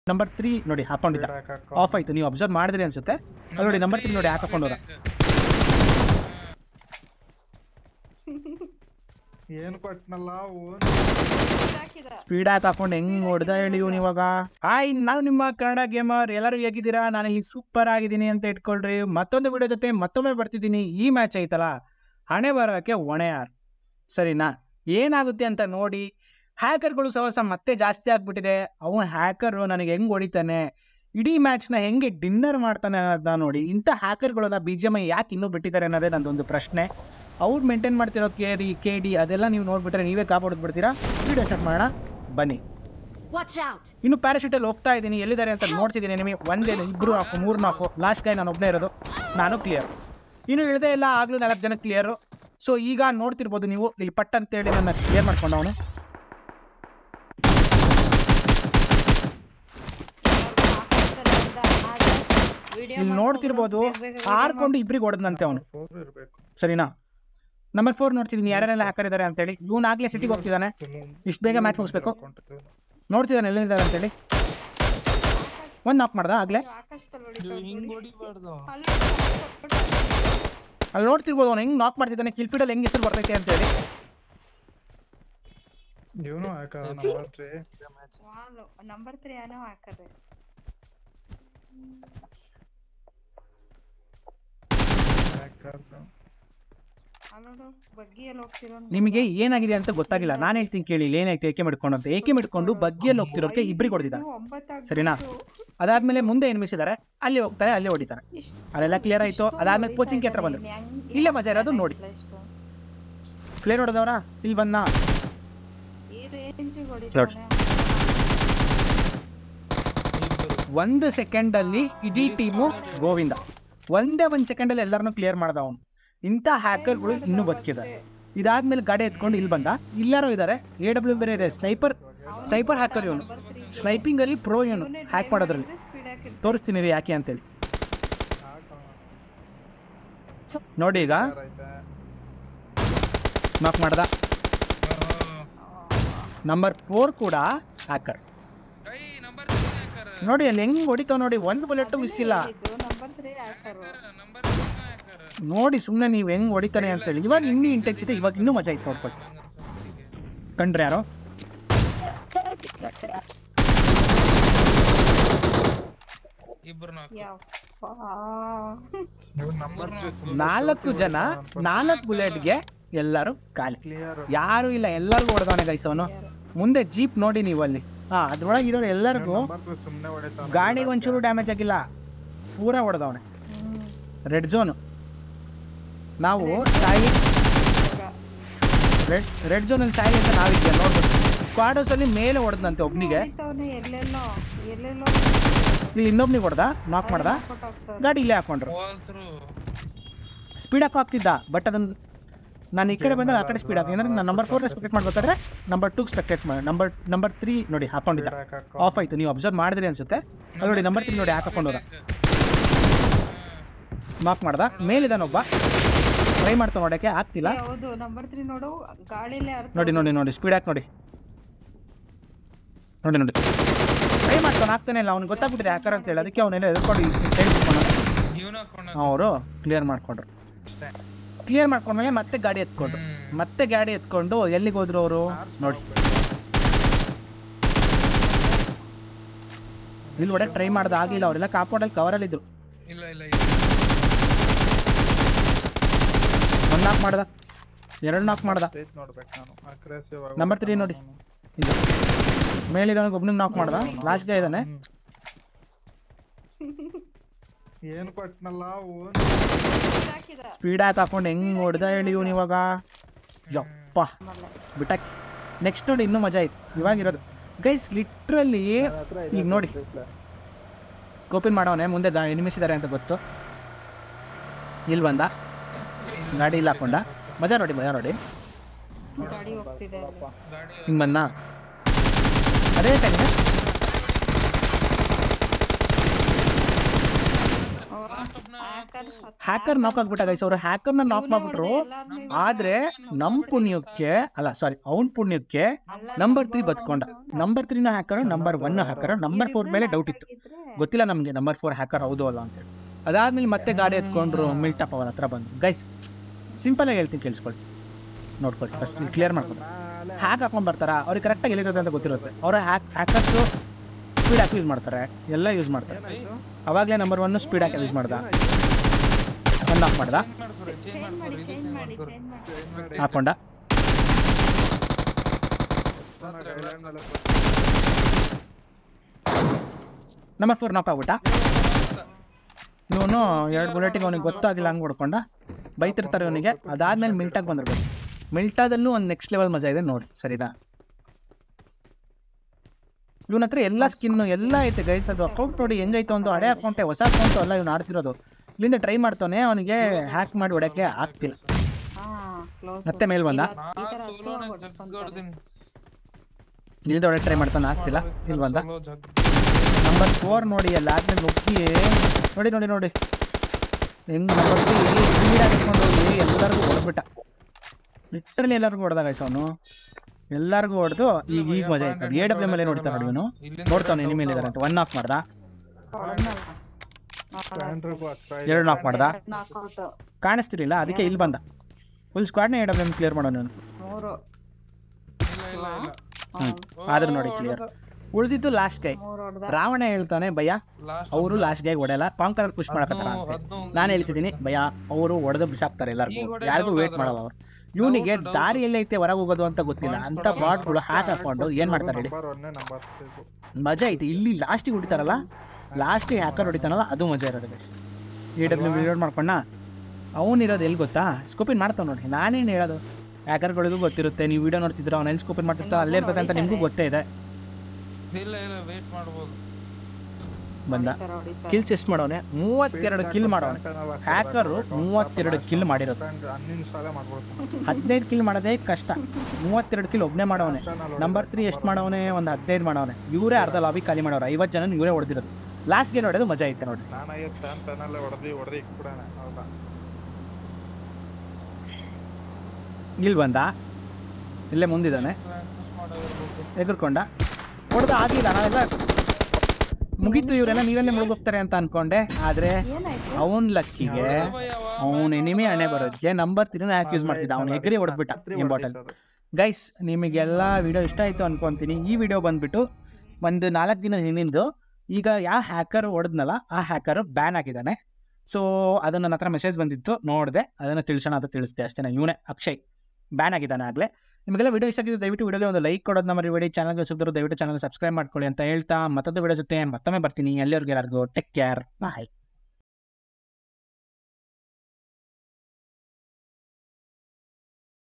Number three ನೋಡಿ ಹಾಕೊಂಡಿದ್ದ of ಆಯ್ತು ನೀವು ಅಬ್ಸರ್ವ್ ಮಾಡಿದ್ರಿ ಅನ್ಸುತ್ತೆ ಅಲ್ಲಿ ನೋಡಿ ನಂಬರ್ ತ್ರೀ ನೋಡಿ ಯಾಕೆ ಹಾಕೊಂಡವ್ರ ಏನ್ ಕೊಟ್ನಲ್ಲ ಓನ್ ಸ್ಪೀಡ್ ಆಗಿ ಹಾಕೊಂಡು ಹೆಂಗ್ ಹೊಡೆದ ಹೇಳಿ ಇವ್ನು ಇವಾಗ ಹಾಯ್ ನಾನು ನಿಮ್ಮ ಕನ್ನಡ ಗೇಮರ್ ಎಲ್ಲರೂ ಹೇಗಿದ್ದೀರಾ ನಾನು ಇಲ್ಲಿ ಸೂಪರ್ ಆಗಿದ್ದೀನಿ ಅಂತ ಇಟ್ಕೊಳ್ರಿ ಮತ್ತೊಂದು ವಿಡಿಯೋ ಜೊತೆ ಮತ್ತೊಮ್ಮೆ ಬರ್ತಿದ್ದೀನಿ ಈ ಮ್ಯಾಚ್ ಐತಲ್ಲ ಹಣೆ ಬರೋಕ್ಕೆ ಹೊಣೆ ಯಾರು ಸರಿನಾ ಏನಾಗುತ್ತೆ ಅಂತ ನೋಡಿ ಹ್ಯಾಕರ್ಗಳು ಸಹವಾಸ ಮತ್ತೆ ಜಾಸ್ತಿ ಆಗ್ಬಿಟ್ಟಿದೆ ಅವನು ಹ್ಯಾಕರು ನನಗೆ ಹೆಂಗೆ ಹೊಡಿತಾನೆ ಇಡೀ ಮ್ಯಾಚ್ನ ಹೆಂಗೆ ಡಿನ್ನರ್ ಮಾಡ್ತಾನೆ ಅನ್ನೋದನ್ನ ನೋಡಿ ಇಂಥ ಹ್ಯಾಕರ್ಗಳನ್ನ ಬಿ ಜಿ ಎಮ್ ಐ ಯಾಕೆ ಇನ್ನೂ ಬಿಟ್ಟಿದ್ದಾರೆ ಅನ್ನೋದೇ ನಂದೊಂದು ಪ್ರಶ್ನೆ ಅವ್ರು ಮೇಂಟೈನ್ ಮಾಡ್ತಿರೋ ಕೆ ಡಿ ಕೆ ಡಿ ಅದೆಲ್ಲ ನೀವು ನೋಡ್ಬಿಟ್ರೆ ನೀವೇ ಕಾಪಾಡೋದು ಬಿಡ್ತೀರಾ ವಿಡಿಯೋ ಸ್ಟಾರ್ಟ್ ಮಾಡೋಣ ಬನ್ನಿ Watch out! ಇನ್ನು ಪ್ಯಾರಾಶೂಟಲ್ಲಿ ಹೋಗ್ತಾ ಇದ್ದೀನಿ ಎಲ್ಲಿದ್ದಾರೆ ಅಂತ ನೋಡ್ತಿದ್ದೀನಿ ನಿಮಗೆ ಒಂದೇ ಇಬ್ಬರು ನಾಲ್ಕು ಮೂರು ನಾಲ್ಕು ಲಾಸ್ಟ್ ಗೈ ನಾನು ಒಬ್ಬನೇ ಇರೋದು ನಾನು ಕ್ಲಿಯರ್ ಇನ್ನು ಇಳದೆ ಇಲ್ಲ ಆಗಲೂ ನಾಲ್ಕು ಜನ ಕ್ಲಿಯರು ಸೊ ಈಗ ನೋಡ್ತಿರ್ಬೋದು ನೀವು ಇಲ್ಲಿ ಪಟ್ ಅಂತೇಳಿ ನನ್ನ ಕ್ಲಿಯರ್ ಮಾಡ್ಕೊಂಡು ಅವನು ಇಲ್ಲಿ ನೋಡ್ತಿರ್ಬೋದು ಆರ್ಕೊಂಡು ಇಬ್ರಿಗೆ ಹೊಡೆದಂತೆ ಅವನು ಫೋರ್ ಇರ್ಬೇಕು ಸರಿನಾ ನಂಬರ್ ಫೋರ್ ನೋಡ್ತಿದ್ದೀನಿ ಯಾರ್ಯಾರೆಲ್ಲ ಹ್ಯಾಕರ್ ಇದ್ದಾರೆ ಅಂತೇಳಿ ಇವನು ಆಗಲೇ ಸಿಟಿಗೆ ಹೋಗ್ತಿದ್ದಾನೆ ಇಷ್ಟು ಬೇಗ ಮ್ಯಾಚ್ ಮುಗಿಸ್ಬೇಕು ನೋಡ್ತಿದ್ದಾನೆ ಎಲ್ಲಿದ್ದಾರೆ ಅಂತೇಳಿ ಒಂದು ನಾಕ್ ಮಾಡ್ದ ಆಗಲೇ ಹಿಂಗ್ ಹೊಡಿಬಾರ್ದು ಅಲ್ಲಿ ನೋಡ್ತಿರ್ಬೋದು ಅವ್ನು ಹೆಂಗೆ ನಾಕ್ ಮಾಡ್ತಿದ್ದಾನೆ ಕಿಲ್ಫೀಡಲ್ಲಿ ಹೆಂಗೆ ಹೆಸರು ಬರ್ತೈತೆ ಅಂತೇಳಿ ಇವನು hacker number three number three ಏನೋ ಹಾಕದೆ ಅಲ್ಲೋಡು ಬಗ್ಗಿಯಲ್ಲಿ ಹೋಗ್ತಿರೋ ನಿಮಗೆ ಏನಾಗಿದೆ ಅಂತ ಗೊತ್ತಾಗಿಲ್ಲ ನಾನು ಹೇಳ್ತೀನಿ ಕೇಳಿ ಇಲ್ಲಿ ಏನಾಯ್ತು ಏಕೆ ಮಾಡ್ಕೊಂಡು ಅಂತ ಏಕೆ ಮಾಡ್ಕೊಂಡು ಬಗ್ಗಿಯಲ್ಲಿ ಹೋಗ್ತಿರೋಕೆ ಇಬ್ಬರಿಗೆ ಹೊಡೆದಿದ್ದ ಸರಿನಾ ಅದಾದ್ಮೇಲೆ ಮುಂದೆ ಏನು ಮಿಸಿದ್ದಾರೆ ಅಲ್ಲಿ ಹೋಗ್ತಾರೆ ಅಲ್ಲಿ ಹೊಡಿತಾರೆ ಅಲ್ಲೆಲ್ಲ ಕ್ಲಿಯರ್ ಆಯ್ತು ಅದಾದ್ಮೇಲೆ ಕೋಚಿಂಗ್ ಹತ್ರ ಬಂದ್ರು ಇಲ್ಲೇ ಮಜಾ ಇರೋದು ನೋಡಿ ಕ್ಲಿಯರ್ ಹೊಡೆದವ್ರ ಇಲ್ಲಿ ಬಂದ ಈ ರೇಂಜಿಗೆ ನೋಡಿ. ಹೊಡಿತಾನೆ ಒಂದು ಸೆಕೆಂಡಲ್ಲಿ ಇಡೀ ಟೀಮು ಗೋವಿಂದ ಒಂದೇ ಒಂದು ಸೆಕೆಂಡಲ್ಲಿ ಎಲ್ಲರನ್ನೂ ಕ್ಲಿಯರ್ ಮಾಡ್ದ ಅವನು ಇಂಥ ಹ್ಯಾಕರ್ಗಳು ಇನ್ನೂ ಬದುಕಿದ್ದಾರೆ ಇದಾದ್ಮೇಲೆ ಗಾಡಿ ಎತ್ಕೊಂಡು ಇಲ್ಲಿ ಬಂದ ಇಲ್ಲಾರೋ ಇದ್ದಾರೆ ಎ ಡಬ್ಲ್ಯೂ ಬೇರೆ ಇದೆ ಸ್ನೈಪರ್ ಸ್ನೈಪರ್ ಹ್ಯಾಕರ್ ಇವನು ಸ್ನೈಪಿಂಗಲ್ಲಿ ಪ್ರೋ ಇವನು ಹ್ಯಾಕ್ ಮಾಡೋದ್ರಲ್ಲಿ ಸ್ಪೀಡ್ ಹಾಕಿ ತೋರಿಸ್ತೀನಿ ರೀ ಯಾಕೆ ಅಂತೇಳಿ ನೋಡಿ ಈಗ ನಾಕ್ ಮಾಡ್ದ ನಂಬರ್ ಫೋರ್ ಕೂಡ ಹ್ಯಾಕರ್ ನೋಡಿ ಅಲ್ಲಿ ಹೆಂಗ್ ಹೊಡಿತಾವ ನೋಡಿ ಒಂದು ಬುಲೆಟ್ ಮಿಸ್ ಇಲ್ಲ ಇದು ನಂಬರ್ ತ್ರೀ ಹಾಕರು ನೋಡಿ ಸುಮ್ಮನೆ ನೀವು ಹೆಂಗ್ ಹೊಡಿತಾನೆ ಅಂತೇಳಿ ಇವಾಗ ಇನ್ನೂ ಇಂಟೆನ್ಸಿಟಿ ಇವಾಗ ಇನ್ನೂ ಮಜಾ ಇತ್ತು ನೋಡ್ಕೊಳ್ಳಿ ಕಂಡ್ರೆ ಯಾರೋ ಯಪ್ಪಾ ನಂಬರ್ ನಾಲ್ಕು ಜನ ನಾಲ್ಕು ಬುಲೆಟ್ಗೆ ಎಲ್ಲರೂ ಖಾಲಿ ಕ್ಲಿಯರ್ ಯಾರು ಇಲ್ಲ ಎಲ್ಲರಿಗೂ ಹೊಡೆದವನೆ ಗೈಸ್ ಅವನು ಮುಂದೆ ಜೀಪ್ ನೋಡಿ ನೀವು ಅಲ್ಲಿ ಹಾ ಅದ್ರೊಳಗೆ ಇರೋರು ಎಲ್ಲರಿಗೂ ನಂಬರ್ ಸುಮ್ನೆ ಹೊಡಿತಾನ ಗಾಡಿಗೆ ಒಂಚೂರು ಡ್ಯಾಮೇಜ್ ಆಗಿಲ್ಲ ಪೂರ ಹೊಡೆದವನೆ ಹ್ಮ್ ರೆಡ್ ಝೋನು ನಾವು ಸಾಯಿ ರೆಡ್ ರೆಡ್ ಝೋನಲ್ಲಿ ಸಾಯಿ ಅಂತ ನಾವಿದ್ಯಾ ನೋಡ್ಬೋದು ಸ್ಕ್ವಾಡೋಸಲ್ಲಿ ಮೇಲೆ ಹೊಡೆದಂತೆ ಒಬ್ನಿಗೆ ಹೊಡಿತಾವ್ನೆ ಎಲ್ಲೆಲ್ಲೋ ಎಲ್ಲೆಲ್ಲೋ ಇಲ್ಲಿ ಇನ್ನೊಬ್ನಿಗೆ ಹೊಡೆದ ನಾಕ್ ಮಾಡ್ದ ಹಾಕ್ಬಿಟ್ಟು ಹೋಗ್ತಾವ್ರೆ. ಗಾಡಿ ಇಲ್ಲೇ ಹಾಕೊಂಡ್ರು ಸ್ಪೀಡ್ ಹಾಕೋ ಆಗ್ತಿದ್ದ ಬಟ್ ಅದನ್ನ ನಾನು ಈ ಕಡೆ ಬಂದಾಗ ಆ ಕಡೆ ಸ್ಪೀಡ್ ಹಾಕಿ ಅಂದ್ರೆ ನಾನು ನಂಬರ್ ಫೋರ್ ಸ್ಪೆಕ್ಟೇಟ್ ಮಾಡ್ಬೇಕಾದ್ರೆ ನಂಬರ್ ಟೂ ಸ್ಪೆಕ್ಟೇಟ್ ಮಾಡಿ ನಂಬರ್ ನಂಬರ್ ತ್ರೀ ನೋಡಿ ಹಾಕೊಂಡಿದ್ದ ಆಫ್ ಆಯ್ತು ನೀವು ಅಬ್ಸರ್ವ್ ಮಾಡಿದ್ರಿ ಅನ್ಸುತ್ತೆ ಅಲ್ಲಿ ನೋಡಿ ನಂಬರ್ ತ್ರೀ ನೋಡಿ ಹಾಕೊಂಡೋದ ನಾಕ್ ಮಾಡ್ದ ಮೇಲಿದಾನೊಬ್ಬ ಟ್ರೈ ಮಾಡ್ತಾ ನೋಡೋಕ್ಕೆ ಆಗ್ತಿಲ್ಲ ಏ, ಹೌದು ನಂಬರ್ ತ್ರೀ ನೋಡು ಗಾಡಿಲೇ ಅರ್ಥ ನೋಡಿ ನೋಡಿ ನೋಡಿ ಸ್ಪೀಡ್ ಹಾಕಿ ನೋಡಿ ನೋಡಿ ನೋಡಿ ಟ್ರೈ ಮಾಡ್ತಾನೆ ಆಗ್ತಾನೆ ಇಲ್ಲ ಅವ್ನಿಗೆ ಗೊತ್ತಾಗ್ಬಿಟ್ಟಿದೆ ಹ್ಯಾಕರ್ ಅಂತ ಹೇಳಿ ಅದಕ್ಕೆ ಅವನೆಲ್ಲ ಎದ್ಕೊಂಡು ಸೈಡ್ ಅವರು ಕ್ಲಿಯರ್ ಮಾಡ್ಕೊಂಡ್ರು ಕ್ಲಿಯರ್ ಮಾಡ್ಕೊಂಡ್ಮೇಲೆ ಮತ್ತೆ ಗಾಡಿ ಎತ್ಕೊಂಡ್ರು ಮತ್ತೆ ಗಾಡಿ ಎತ್ಕೊಂಡು ಎಲ್ಲಿಗೆ ಹೋದ್ರು ಅವರು ನೋಡಿ ಇಲ್ಲಿ ಹೊಡೆಗೆ ಟ್ರೈ ಮಾಡ್ದೆ ಆಗಿಲ್ಲ ಅವರೆಲ್ಲ ಕಾಂಪೌಂಡಲ್ಲಿ ಕವರಲ್ಲಿದ್ರು ಇಲ್ಲ ಇಲ್ಲ ಒಂದು ನಾಕ್ ಮಾಡ್ದ ಎರಡು ನಾಕ್ ಮಾಡ್ದ ಸ್ಟೇಜ್ ನೋಡ್ಬೇಕು ನಾನು ಅಗ್ರೆಸಿವ್ Number three ನೋಡಿ. ಇದು ಮೇಲಿರೋನಿಗೆ ಒಬ್ನಿಗೆ ನಾಕ್ ಮಾಡ್ದ ಲಾಸ್ಟ್ಗೆ ಇದ್ದಾನೆ ಏನ್ ಕೊಟ್ನಲ್ಲ ಓನ್ ಹಾಕಿದ ಸ್ಪೀಡ್ ಆಯ್ತು ಹಾಕೊಂಡು ಹೆಂಗ್ ಹೊಡೆದ ಹೇಳಿ ಇವ್ನು ಇವಾಗ ಯಪ್ಪ ಬಿಟ್ಟಾಕಿ ನೆಕ್ಸ್ಟ್ ನೋಡಿ ಇನ್ನೂ ಮಜಾ ಆಯ್ತು ಇವಾಗಿರೋದು ಗೈಸ್ ಲಿಟ್ರಲ್ಲಿ ಈಗ ನೋಡಿ ಸ್ಕೋಪಿನ್ ಮಾಡವನೆ ಮುಂದೆ ಗಾ ಎನಿಮಿಸ್ ಇದ್ದಾರೆ ಅಂತ ಗೊತ್ತು ಇಲ್ಲಿ ಬಂದ ಗಾಡಿ ಇಲ್ಲಿ ಹಾಕೊಂಡ ಮಜಾ ನೋಡಿ ಮಜಾ ನೋಡಿ ಗಾಡಿ ಹೋಗ್ತಿದೆ ಅಲ್ಲಿ. ಗಾಡಿ ಹಿಂಗೆ ಬಂದ ಅದೇ ಟೈಮ್ ಹಾಕರ್ ಹತ್ರ ಹ್ಯಾಕರ್ ನಾಕ್ ಆಗ್ಬಿಟ್ಟ ಗೈಸ್ ಅವರು ಹ್ಯಾಕರ್ನ ನಾಕ್ ಮಾಡ್ಬಿಟ್ರು ಆದ್ರೆ ನಮ್ ಪುಣ್ಯಕ್ಕೆ ಅಲ್ಲ ಸಾರಿ ಅವನ್ ಪುಣ್ಯಕ್ಕೆ ನಂಬರ್ ತ್ರೀ ಬದ್ಕೊಂಡ ನಂಬರ್ ತ್ರೀನ hacker number one hacker number four ಮೇಲೆ ಡೌಟ್ ಇತ್ತು ಗೊತ್ತಿಲ್ಲ ನಮಗೆ ನಂಬರ್ ಫೋರ್ ಹ್ಯಾಕರ್ ಹೌದು ಅಲ್ಲ ಅಂತೇಳಿ ಅದಾದ್ಮೇಲೆ ಮತ್ತೆ ಗಾಡಿ ಎತ್ಕೊಂಡ್ರು ಮಿಲ್ಟಪ್ ಅವರ ಹತ್ರ ಬಂದು ಗೈಸ್ ಸಿಂಪಲ್ ಆಗಿ ಹೇಳ್ತೀನಿ ಕೇಳಿಸ್ಕೊಳ್ಳಿ ನೋಡ್ಕೊಳ್ಳಿ ಫಸ್ಟ್ ಕ್ಲಿಯರ್ ಮಾಡ್ಕೊಂಡು ಹ್ಯಾಕ್ ಹಾಕೊಂಡ್ ಬರ್ತಾರ ಅವ್ರಿಗೆ ಕರೆಕ್ಟಾಗಿ ಎಲ್ಲಿರುತ್ತೆ ಅಂತ ಗೊತ್ತಿರುತ್ತೆ ಅವ್ರ hack hackers speed hack use ಮಾಡ್ತಾರೆ ಎಲ್ಲ ಯೂಸ್ ಮಾಡ್ತಾರೆ ಅವಾಗಲೇ number one speed hack use ಮಾಡ್ದ ಒನ್ ಆಫ್ ಮಾಡ್ದ ಚೇಂಜ್ ಮಾಡಿ ಚೇಂಜ್ ಮಾಡಿ ಚೇಂಜ್ ಮಾಡಿ ಹಾಕೊಂಡ ನಂಬರ್ ಫೋರ್ ನಾಕ್ ಆಗ್ಬಿಟ್ಟ ಇವನು ಎರಡು ಬುಲೆಟಿಗೆ ಅವನಿಗೆ ಗೊತ್ತಾಗಿಲ್ಲ ಹಂಗೆ ಹೊಡ್ಕೊಂಡ ಬೈತಿರ್ತಾರೆ ಅವನಿಗೆ ಅದಾದ್ಮೇಲೆ ಮಿಲ್ಟಾಗಿ ಬಂದ್ರು ಬಸ್ ಮಿಲ್ಟಾದಲ್ಲೂ ಒಂದು ನೆಕ್ಸ್ಟ್ ಲೆವೆಲ್ ಮಜಾ ಇದೆ ನೋಡಿ ಸರಿನಾ ಇವನ ಹತ್ರ ಎಲ್ಲ ಸ್ಕಿನ್ನು ಎಲ್ಲ ಐತೆ ಗೈಸ್ ಅದು ಅಕೌಂಟ್ ನೋಡಿ ಹೆಂಗೈತೆ ಒಂದು ಹಳೆ ಅಕೌಂಟೆ ಹೊಸ ಅಕೌಂಟು ಅಲ್ಲ ಇವ್ನು ಆಡ್ತಿರೋದು ಇಲ್ಲಿಂದ ಟ್ರೈ ಮಾಡ್ತಾನೆ ಅವನಿಗೆ ಹ್ಯಾಕ್ ಮಾಡಿ ಹೊಡಕ್ಕೆ ಆಗ್ತಿಲ್ಲ ಹಾ ಕ್ಲೋಸ್ ಮತ್ತೆ ಮೇಲ್ ಬಂದ ಈ ತರ ಹತ್ತು ಹೊಡ್ಕೊಂತಾರೆ. ಇಲ್ಲಿಂದ ಹೊಡಕ್ಕೆ ಟ್ರೈ ಮಾಡ್ತಾನೆ ಆಗ್ತಿಲ್ಲ ಇಲ್ಲಿ ಬಂದ ನಂಬರ್ ಫೋರ್ ನೋಡಿ ಅಲ್ಲಿ ಆದ್ಮೇಲೆ ನುಗ್ಗಿ ನೋಡಿ ನೋಡಿ ನೋಡಿ ಹೆಂಗ್ ನಂಬರ್ ತ್ರೀ ಸ್ಪೀಡ್ ಆಗಿಟ್ಕೊಂಡು ಹೋಗಿ ಎಲ್ಲರಿಗೂ ಹೊಡೆದ್ಬಿಟ್ಟ ಲಿಟ್ರಲಿ ಎಲ್ಲರಿಗೂ ಹೊಡೆದ ಗೈಸ್ ಅವನು ಎಲ್ಲರಿಗೂ ಹೊಡೆದು ಈಗ ಈಗ ಮಜಾ ಆಯ್ತು ನೋಡಿ ಎ ಡಬ್ಲ್ಯೂ ಮೇಲೆ ನೋಡ್ತಾನೆ ನೋಡಿ ಇವನು ನೋಡ್ತಾನೆ ಎನಿಮೆ ಇದ್ದಾರೆ ಅಂತ ಒನ್ ಆಫ್ ಮಾಡ್ದ ಹೊಡ್ದ್ನಲ್ಲ. ಸ್ಟ್ಯಾಂಡ್ರಿಗೂ ಹತ್ರ ಎರಡು ನಾಕ್ ಮಾಡ್ದ Knockout. ಕಾಣಿಸ್ತಿರ್ಲಿಲ್ಲ ಅದಕ್ಕೆ ಇಲ್ಲಿ ಬಂದ ಫುಲ್ ಸ್ಕ್ವಾಡ್ನ ಎ ಡಬ್ಲ್ಯೂ ಕ್ಲಿಯರ್ ಮಾಡೋನು ಇವನು ಮೂರು ಹ್ಮ್ ಆದ್ರೆ ನೋಡಿ ಕ್ಲಿಯರ್ ಉಳಿದಿದ್ದು ಲಾಸ್ಟ್ ಗೈ ಮೂರು ಹೊಡ್ದ ರಾವಣ ಹೇಳ್ತಾನೆ ಭಯ ಅವರು ಲಾಸ್ಟ್ ಗೈ ಹೊಡೆಯಲ್ಲ ಕಾಂಕರ್ ಪುಷ್ ಮಾಡಕತ್ತಾರ ಅಂತ ನಾನು ಹೇಳ್ತಿದ್ದೀನಿ ಭಯ ಅವರು ಹೊಡೆದು ಬಿಸಾಕ್ತಾರೆ ಎಲ್ಲರಿಗೂ ಯಾರಿಗೂ ವೇಟ್ ಮಾಡಲ್ಲ ಅವ್ರು ಇವನಿಗೆ ದಾರಿ ಎಲ್ಲೈತೆ ಹೊರಗೆ ಹೋಗೋದು ಅಂತ ಗೊತ್ತಿಲ್ಲ ಅಂತ ಬಾಟ್ಗಳು ಹ್ಯಾಕ್ ಹಾಕೊಂಡು ಏನ್ ಮಾಡ್ತಾರೆ ಹೇಳಿ ನಂಬರ್ ಒನ್ನೇ ನಂಬರ್ ಮಜಾ ಐತೆ ಇಲ್ಲಿ ಲಾಸ್ಟಿಗೆ ಹೊಡಿತಾರಲ್ಲ ಲಾಸ್ಟಿಗೆ ಹ್ಯಾಕರ್ ಹೊಡಿತಾನಲ್ಲ ಅದು ಮಜಾ ಇರೋದು ಗೈಸ್ ಎ ಡಬ್ಲ್ಯೂ ರಿಲೋಡ್ ಮಾಡ್ಕೊಂಡ ಅವನಿರೋದು ಎಲ್ಲಿ ಗೊತ್ತಾ ಸ್ಕೋಪಿನ್ ಮಾಡ್ತಾವ ನೋಡಿ ನಾನೇನು ಹೇಳೋದು ಹ್ಯಾಕರ್ಗಳಿಗೂ ಗೊತ್ತಿರುತ್ತೆ ನೀವು ವಿಡಿಯೋ ನೋಡ್ತಿದ್ರೆ ಅವ್ನು ಎಲ್ಲಿ ಸ್ಕೋಪಿನ್ ಮಾಡ್ತಿರ್ತಾವ ಅಲ್ಲೇ ಇರ್ತದೆ ಅಂತ ನಿಮಗೂ ಗೊತ್ತೇ ಇದೆ ಇಲ್ಲ ಇಲ್ಲ ವೇಟ್ ಮಾಡ್ಬೋದು ಬಂದ ಹೊಡಿತಾರೆ, ಹೊಡಿತಾರೆ. ಕಿಲ್ಸ್ ಎಷ್ಟು ಮಾಡೋನೆ ಮೂವತ್ತೆರಡು ಕಿಲ್ ಮಾಡೋನೆ ಹ್ಯಾಕರು ಮೂವತ್ತೆರಡು ಕಿಲ್ ಮಾಡಿರೋದು ಅನ್ಇನ್ಸ್ಟಾಲೇ ಮಾಡ್ಬಿಡ್ತಾನೆ ಹದಿನೈದು ಕಿಲ್ ಮಾಡೋದೇ ಕಷ್ಟ ಮೂವತ್ತೆರಡು ಕಿಲ್ ಒಬ್ಬನೇ ಮಾಡವನೆ ನಂಬರ್ ತ್ರೀ ಎಷ್ಟು ಮಾಡವನೆ ಒಂದು ಹದಿನೈದು ಮಾಡವನೆ ಇವರೇ ಅರ್ಧ ಲಾಬಿ ಖಾಲಿ ಮಾಡವ್ರೆ ಐವತ್ತು ಜನ ಇವರೇ ಹೊಡೆದಿರೋದು ಲಾಸ್ಟ್ಗೆ ನೋಡೋದು ಮಜಾ ಐತೆ ನೋಡಿ ನಾನು ಐವತ್ತು ಫ್ಯಾನ್ ಫ್ಯಾನಲ್ಲೇ ಹೊಡೆದು ಹೊಡೆದು ಇಕ್ಬಿಡೋಣ ಹೌದಾ ಇಲ್ಲಿ ಬಂದ ಇಲ್ಲೇ ಮುಂದಿದ್ದಾನೆ ಪ್ರಾಕ್ಟೀಸ್ ಮಾಡೋದಿರ್ಬೇಕು ಎಗರ್ಕೊಂಡ ಹೊಡೆದ ಆಗಿಲ್ಲ ನಾನೆಲ್ಲ ಮುಗೀತು ಇವರೆಲ್ಲ ನೀರಲ್ಲೇ ಮುಳುಗೋಗ್ತಾರೆ ಅಂತ ಅನ್ಕೊಂಡೆ ಆದ್ರೆ ಏನಾಯ್ತು ಅವನ್ ಲಕ್ಕಿಗೆ ಅವನ್ ಎನಿಮೆ ಹಣೆ ಬರೋದಕ್ಕೆ ನಂಬರ್ ತ್ರೀನ ಹ್ಯಾಕ್ ಯೂಸ್ ಮಾಡ್ತಿದ್ದ ಅವ್ನು ಎಗ್ರಿ ಹೊಡೆದ್ಬಿಟ್ಟ ಈ ಬಾಟಲ್ ಗೈಸ್ ನಿಮಗೆಲ್ಲ ವಿಡಿಯೋ ಇಷ್ಟ ಆಯಿತು ಅನ್ಕೊಂತೀನಿ ಈ ವಿಡಿಯೋ ಬಂದ್ಬಿಟ್ಟು ಒಂದು ನಾಲ್ಕು ದಿನ ಹಿಂದಿಂದು ಈಗ ಯಾವ ಹ್ಯಾಕರ್ ಹೊಡೆದ್ನಲ್ಲ ಆ ಹ್ಯಾಕರ್ ಬ್ಯಾನ್ ಆಗಿದ್ದಾನೆ ಸೊ ಅದು ನನ್ನ ಹತ್ರ ಮೆಸೇಜ್ ಬಂದಿತ್ತು ನೋಡಿದೆ ಅದನ್ನು ತಿಳಿಸೋಣ ಅಂತ ತಿಳಿಸ್ದೆ ಅಷ್ಟೇ ಇವನೇ ಅಕ್ಷಯ್ ಬ್ಯಾನ್ ಆಗಿದ್ದಾನೆ ಆಗಲೇ ನಿಮಗೆಲ್ಲ ವಿಡಿಯೋ ಇಷ್ಟ ಆಗಿದೆ ದಯವಿಟ್ಟು ವಿಡಿಯೋಗೆ ಒಂದು ಲೈಕ್ ಕೊಡೋದನ್ನ ಮರಿಬೇಡಿ ಚಾನಲ್ಗೆ ಸಿಗ್ತಾರೆ ದಯವಿಟ್ಟು ಚಾನಲ್ ಸಬ್ಸ್ಕ್ರೈಬ್ ಮಾಡ್ಕೊಳ್ಳಿ ಅಂತ ಹೇಳ್ತಾ ಮತ್ತೊಂದು ವಿಡಿಯೋ ಜೊತೆ ಮತ್ತೊಮ್ಮೆ ಬರ್ತೀನಿ ಎಲ್ಲರಿಗೂ ಎಲ್ಲರಿಗೂ ಟೇಕ್ ಕೇರ್ ಬಾಯ್